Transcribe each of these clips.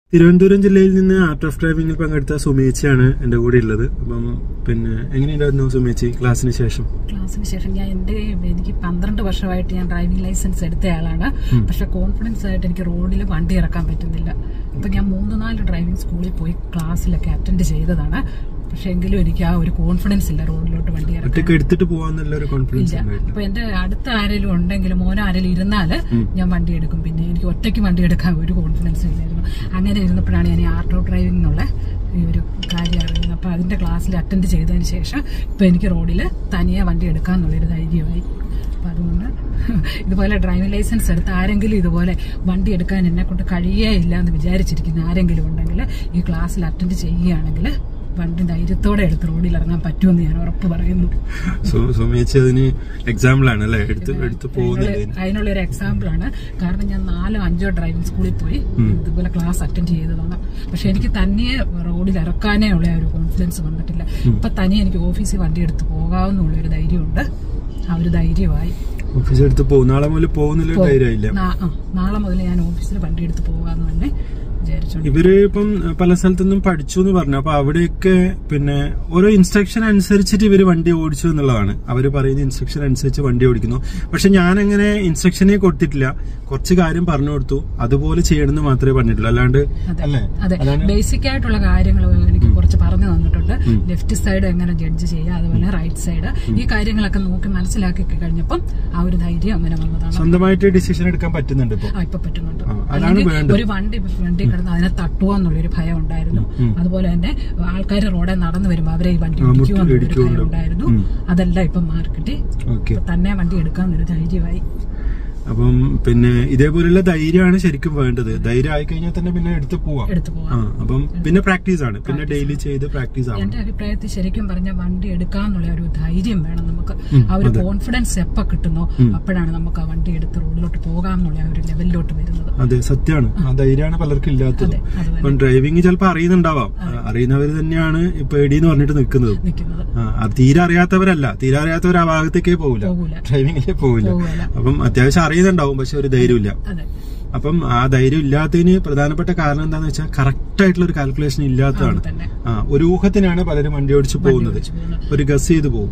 തിരുവനന്തപുരം ജില്ലയിൽ നിന്ന് art of ഡ്രൈവിംഗിൽ പങ്കെടുത്ത സുമേച്ചിയാണ് എന്റെ കൂടെ ഉള്ളത് അപ്പം പിന്നെ എങ്ങനെയുണ്ടായിരുന്നു സുമേച്ചി ക്ലാസ്സിന് ശേഷം ക്ലാസ്സിന് ശേഷം ഞാൻ എൻ്റെ എനിക്ക് പന്ത്രണ്ട് വർഷമായിട്ട് ഞാൻ ഡ്രൈവിംഗ് ലൈസൻസ് എടുത്തയാളാണ് പക്ഷെ കോൺഫിഡൻസ് ആയിട്ട് എനിക്ക് റോഡിൽ വണ്ടി ഇറക്കാൻ പറ്റുന്നില്ല ഇപ്പൊ ഞാൻ മൂന്ന് നാല് ഡ്രൈവിംഗ് സ്കൂളിൽ പോയി ക്ലാസ്സിലൊക്കെ അറ്റൻഡ് ചെയ്തതാണ് പക്ഷെ എങ്കിലും എനിക്ക് ആ ഒരു കോൺഫിഡൻസ് ഇല്ല റോഡിലോട്ട് വണ്ടി ഇറക്കാൻ ഒറ്റയ്ക്ക് എടുത്തിട്ട് പോവാന്നുള്ള ഒരു കോൺഫിഡൻസ് ഇല്ല ഉണ്ടായില്ല അപ്പൊ എന്റെ അടുത്ത ആരെങ്കിലും ഉണ്ടെങ്കിൽ മോനോ ആരെങ്കിലും ഇരുന്നാല് ഞാൻ വണ്ടി എടുക്കും പിന്നെ എനിക്ക് ഒറ്റയ്ക്ക് വണ്ടി എടുക്കാൻ ഒരു കോൺഫിഡൻസ് ഇല്ലായിരുന്നു അങ്ങനെ ഇരുന്നപ്പോഴാണ് ഞാൻ ഈ ആർട്ട് ഓഫ് ഡ്രൈവിംഗ് എന്നുള്ള ഈ ഒരു കാര്യം അറിയുന്നത് അപ്പൊ അതിന്റെ ക്ലാസ്സിൽ അറ്റൻഡ് ചെയ്തതിന് ശേഷം ഇപ്പൊ എനിക്ക് റോഡിൽ തനിയെ വണ്ടി എടുക്കാന്നുള്ളൊരു ധൈര്യമായി അപ്പൊ അതുകൊണ്ട് ഇതുപോലെ ഡ്രൈവിംഗ് ലൈസൻസ് എടുത്ത് ആരെങ്കിലും ഇതുപോലെ വണ്ടി എടുക്കാൻ എന്നെ കൊണ്ട് കഴിയേയില്ല എന്ന് വിചാരിച്ചിരിക്കുന്ന ആരെങ്കിലും ഉണ്ടെങ്കിൽ ഈ ക്ലാസ്സിൽ അറ്റൻഡ് ചെയ്യുകയാണെങ്കിൽ വണ്ടി ധൈര്യത്തോടെ എടുത്ത് റോഡിൽ ഇറങ്ങാൻ പറ്റുമെന്ന് ഞാൻ ഉറപ്പ് പറയുന്നു സു- സുമേച്ചി അതിന് എക്സാമ്പിൾ ആണ് അല്ലെ എടുത്ത് എടുത്ത് പോകുന്നില്ല അതിനുള്ള- അതിനുള്ള ഒരു എക്സാമ്പിൾ ആണ് കാരണം ഞാൻ നാലോ അഞ്ചോ ഡ്രൈവിംഗ് സ്കൂളിൽ പോയി ഇതുപോലെ ക്ലാസ് അറ്റൻഡ് ചെയ്തതാണ് പക്ഷെ എനിക്ക് തന്നെ റോഡിൽ ഇറക്കാനേ ഉള്ള ആ ഒരു കോൺഫിഡൻസ് വന്നിട്ടില്ല ഇപ്പൊ തനിയെ എനിക്ക് ഓഫീസിൽ വണ്ടി എടുത്ത് പോകാവുന്നുള്ള ഒരു ധൈര്യമുണ്ട് ആ ഒരു ധൈര്യമായി ഓഫീസ് എടുത്ത് പോകും നാളെ മുതൽ പോകുന്നില്ല ധൈര്യമില്ല നാ- ആ, നാളെ മുതൽ ഞാൻ ഓഫീസിൽ വണ്ടി എടുത്ത് പോകാന്ന് തന്നെ വിചാരിച്ചോണ്ട് ഇവര് ഇപ്പം പല സ്ഥലത്തുനിന്നും പഠിച്ചു എന്ന് പറഞ്ഞു അപ്പൊ അവിടെയൊക്കെ പിന്നെ ഓരോ ഇൻസ്ട്രക്ഷൻ അനുസരിച്ചിട്ട് ഇവര് വണ്ടി ഓടിച്ചു എന്നുള്ളതാണ് അവര് പറയുന്ന ഇൻസ്ട്രക്ഷൻ അനുസരിച്ച് വണ്ടി ഓടിക്കുന്നു പക്ഷെ ഞാൻ അങ്ങനെ ഇൻസ്ട്രക്ഷനെ കൊടുത്തിട്ടില്ല കുറച്ച് കാര്യം പറഞ്ഞു കൊടുത്തു അതുപോലെ ചെയ്യണമെന്ന് മാത്രമേ പറഞ്ഞിട്ടുള്ളൂ അല്ലാണ്ട് അല്ലേ അതെ അതാണ് ബേസിക് ആയിട്ടുള്ള കാര്യങ്ങൾ എനിക്ക് കുറച്ച് പറഞ്ഞു തന്നിട്ടുണ്ട് ലെഫ്റ്റ് സൈഡ് എങ്ങനെ ജഡ്ജ് ചെയ്യുക അതുപോലെ റൈറ്റ് സൈഡ് ഈ കാര്യങ്ങളൊക്കെ നോക്കി മനസ്സിലാക്കി കഴിഞ്ഞപ്പം ആ ഒരു ധൈര്യം അങ്ങനെ വന്നതാണ് സ്വന്തമായിട്ട് ഡിസിഷൻ എടുക്കാൻ പറ്റുന്നുണ്ട് ഇപ്പൊ ആ ഇപ്പൊ പറ്റുന്നുണ്ട് ആ, അതാണ് അല്ലെങ്കിൽ വേണ്ടത്. ഒരു വണ്ടി വണ്ടി കിടന്ന് അതിനെ തട്ടുക എന്നുള്ളൊരു ഭയം ഉണ്ടായിരുന്നു അതുപോലെ തന്നെ ആൾക്കാർ റോഡെ നടന്നു വരുമ്പോൾ അവരെ ഈ വണ്ടി ആ, മുട്ടി ഇടിക്കുമോ എന്നുള്ളൊരു ഇടിക്കുമോ ഭയം ഉണ്ടായിരുന്നു ഉം. അതെല്ലാം ഇപ്പം മാർക്കറ്റ് ഓക്കെ തന്നെ വണ്ടി എടുക്കാന്നൊരു ധൈര്യമായി അപ്പം പിന്നെ ഇതേപോലെയുള്ള ധൈര്യമാണ് ശരിക്കും വേണ്ടത് ധൈര്യം ആയി കഴിഞ്ഞാൽ തന്നെ പിന്നെ എടുത്ത് പോവാം എടുത്തു ആ പോവാം അപ്പം പിന്നെ പ്രാക്ടീസ് ആണ് പിന്നെ ഡെയിലി ചെയ്ത് പ്രാക്ടീസ് ആവണം എന്റെ അഭിപ്രായത്തിൽ ശരിക്കും പറഞ്ഞ വണ്ടി എടുക്കാന്നുള്ള ഒരു ധൈര്യം വേണം നമുക്ക് ഉം, ആ ഒരു അതെ. കോൺഫിഡൻസ് എപ്പോ കിട്ടുന്നോ അപ്പോഴാണ് നമുക്ക് ആ വണ്ടി എടുത്ത് റോഡിലോട്ട് പോകാം എന്നുള്ള ആ ഒരു ലെവലിലോട്ട് വരുന്നത് അതെ സത്യമാണ് ആ ധൈര്യമാണ് പലർക്കും ഇല്ലാത്തത് അതെ അത് തന്നെ ഇപ്പം ഡ്രൈവിംഗ് ചിലപ്പോൾ അറിയുന്നുണ്ടാവാം അറിയുന്നവർ തന്നെയാണ് ഈ പേടിയെന്ന് പറഞ്ഞിട്ട് നിൽക്കുന്നത് നിൽക്കുന്നത് ആ, അത് തീരെ അറിയാത്തവരല്ല തീരെ അറിയാത്തവർ ആ ഭാഗത്തേക്കേ പോകില്ല പോകൂല ഡ്രൈവിംഗിലേ പോകില്ല പോകൂല അപ്പം അത്യാവശ്യം അറിയുന്നുണ്ടാവും പക്ഷെ ഒരു ധൈര്യമില്ല അതെ അപ്പം ആ ധൈര്യം ഇല്ലാത്തതിന് പ്രധാനപ്പെട്ട കാരണം എന്താണെന്ന് വെച്ചാൽ കറക്റ്റ് ആയിട്ടുള്ള ഒരു കാൽക്കുലേഷൻ ഇല്ലാത്തതാണ് തന്നെ ആ ഒരു ഊഹത്തിനാണ് പലരും വണ്ടി ഓടിച്ച് പോകുന്നത് ഓടിച്ച് പോകുന്നത്. ഒരു ഗസ് ചെയ്ത് പോകും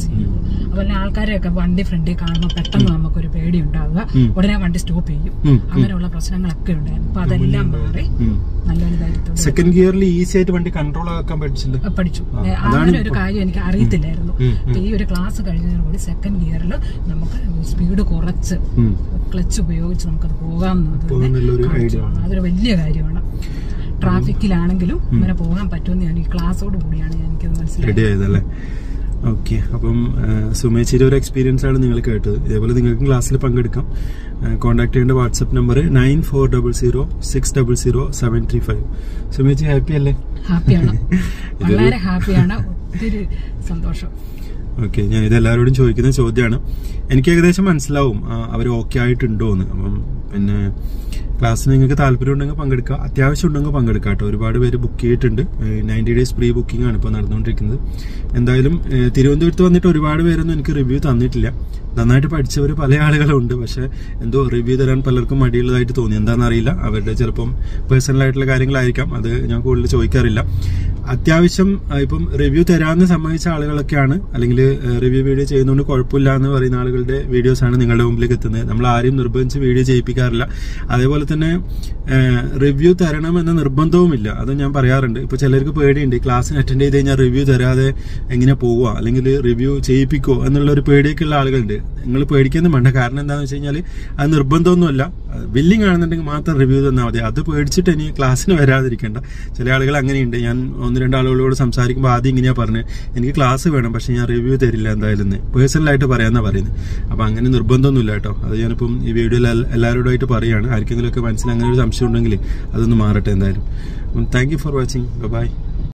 അതുപോലെ ആൾക്കാരെയൊക്കെ വണ്ടി ഫ്രണ്ടിൽ കാണുമ്പോൾ പെട്ടെന്ന് നമുക്കൊരു പേടി ഉണ്ടാവുക ഉം. ഉടനെ ഉടനെ വണ്ടി സ്റ്റോപ്പ് ചെയ്യും ഉം, അങ്ങനെയുള്ള പ്രശ്നങ്ങളൊക്കെ ഉണ്ടായിരുന്നു അപ്പൊ അതെല്ലാം മാറി ഉം. നല്ലൊരു ധൈര്യത്തോടെ സെക്കൻഡ് ഗിയറിൽ ഈസി ആയിട്ട് വണ്ടി കൺട്രോൾ ആക്കാൻ പഠിച്ചില്ല ആ, പഠിച്ചു ആ, ഏ, അതാണ് അങ്ങനെ ഒരു കാര്യം എനിക്ക് അറിയത്തില്ലായിരുന്നു ഉം, അപ്പൊ ഈ ഒരു ക്ലാസ് കഴിഞ്ഞതോടുകൂടി സെക്കൻഡ് ഗിയറിൽ നമുക്ക് സ്പീഡ് കുറച്ച് ഉം. ക്ലച്ച് ഉപയോഗിച്ച് നമുക്കത് പോകാം എന്നത് തന്നെ പോകാന്നുള്ളൊരു കാണിച്ചു idea ആണ്. തന്നു. അതൊരു വലിയ കാര്യമാണ് ട്രാഫിക്കിലാണെങ്കിലും അങ്ങനെ പോകാൻ പറ്റുമെന്ന് ഞാൻ ഈ ക്ലാസ്സോട് കൂടിയാണ് ഞാൻ എനിക്കത് മനസ്സിലായത് റെഡി ആയതല്ലേ ഓക്കെ അപ്പം ആ, സുമേച്ചിയുടെ ഒരു എക്സ്പീരിയൻസ് ആണ് നിങ്ങൾ കേട്ടത് ഇതേപോലെ നിങ്ങൾക്ക് ക്ലാസ്സിൽ പങ്കെടുക്കാം കോൺടാക്ട് ചെയ്യേണ്ട WhatsApp number nine four double zero six double zero seven three five സുമേച്ചി ഹാപ്പി അല്ലേ ഹാപ്പിയാണ് ഇതൊരു- വളരെ ഹാപ്പിയാണ് ഒത്തിരി സന്തോഷം ഓക്കെ ഞാൻ ഇത് എല്ലാവരോടും ചോദിക്കുന്ന ചോദ്യമാണ് എനിക്ക് ഏകദേശം മനസ്സിലാവും അവർ ഓക്കെ ആയിട്ടുണ്ടോ എന്ന് അപ്പം പിന്നെ ക്ലാസ്സിന് നിങ്ങൾക്ക് താല്പര്യം ഉണ്ടെങ്കിൽ പങ്കെടുക്കുക അത്യാവശ്യം ഉണ്ടെങ്കിൽ പങ്കെടുക്കുക കേട്ടോ ഒരുപാട് പേര് ബുക്ക് ചെയ്തിട്ടുണ്ട് നയൻറ്റി ഡേയ്സ് പ്രീ ബുക്കിംഗ് ആണ് ഇപ്പോൾ നടന്നുകൊണ്ടിരിക്കുന്നത് എന്തായാലും ഏഹ്, തിരുവനന്തപുരത്ത് വന്നിട്ട് ഒരുപാട് പേരൊന്നും എനിക്ക് റിവ്യൂ തന്നിട്ടില്ല നന്നായിട്ട് പഠിച്ചവർ പല ആളുകളുണ്ട് പക്ഷെ എന്തോ റിവ്യൂ തരാൻ പലർക്കും മടിയുള്ളതായിട്ട് തോന്നി എന്താണെന്നറിയില്ല അവരുടെ ചിലപ്പം പേഴ്സണൽ ആയിട്ടുള്ള കാര്യങ്ങളായിരിക്കാം അത് ഞാൻ കൂടുതൽ ചോദിക്കാറില്ല അത്യാവശ്യം ആ, ഇപ്പം റിവ്യൂ തരാമെന്ന് സമ്മതിച്ച ആളുകളൊക്കെയാണ് അല്ലെങ്കിൽ റിവ്യൂ വീഡിയോ ചെയ്യുന്നതുകൊണ്ട് കുഴപ്പമില്ല എന്ന് പറയുന്ന ആളുകളുടെ വീഡിയോസ് ആണ് നിങ്ങളുടെ മുമ്പിലേക്ക് എത്തുന്നത് നമ്മൾ ആരെയും നിർബന്ധിച്ച് വീഡിയോ ചെയ്യിപ്പിക്കാറില്ല അതേപോലെ തന്നെ റിവ്യൂ തരണം എന്ന നിർബന്ധവുമില്ല അത് ഞാൻ പറയാറുണ്ട് ഇപ്പൊ ചിലർക്ക് പേടിയുണ്ട് ക്ലാസ്സിന് അറ്റൻഡ് ചെയ്ത് കഴിഞ്ഞാൽ റിവ്യൂ തരാതെ എങ്ങനെ പോവുക അല്ലെങ്കിൽ റിവ്യൂ ചെയ്യിപ്പിക്കോ എന്നുള്ള ഒരു പേടിയൊക്കെ ഉള്ള ആളുകളുണ്ട് നിങ്ങൾ പേടിക്കൊന്നും വേണ്ട കാരണം എന്താണെന്ന് വെച്ച് കഴിഞ്ഞാൽ അത് നിർബന്ധമൊന്നുമല്ല ബില്ലിംഗ് ആണെന്നുണ്ടെങ്കിൽ മാത്രം റിവ്യൂ തന്നാൽ മതി അത് പേടിച്ചിട്ട് ഇനി ക്ലാസ്സിന് വരാതിരിക്കേണ്ട ചില ആളുകൾ അങ്ങനെയുണ്ട് ഞാൻ ഒന്ന് രണ്ട് ആളുകളോട് സംസാരിക്കുമ്പോൾ ആദ്യം ഇങ്ങനെയാ പറഞ്ഞത് എനിക്ക് ക്ലാസ് വേണം പക്ഷെ ഞാൻ റിവ്യൂ തരില്ല എന്തായാലും പേഴ്സണലായിട്ട് പറയാന്നാ പറയുന്നത് അപ്പൊ അങ്ങനെ നിർബന്ധമൊന്നുമില്ല കേട്ടോ അത് ഞാനിപ്പം ഈ വീഡിയോയിൽ എല്ലാവരോടായിട്ട് പറയാണ് ആർക്കെങ്കിലും ഒക്കെ മനസ്സിൽ അങ്ങനെ ഒരു സംശയം ഉണ്ടെങ്കിൽ അതൊന്ന് മാറട്ടെ എന്തായാലും thank you for watching by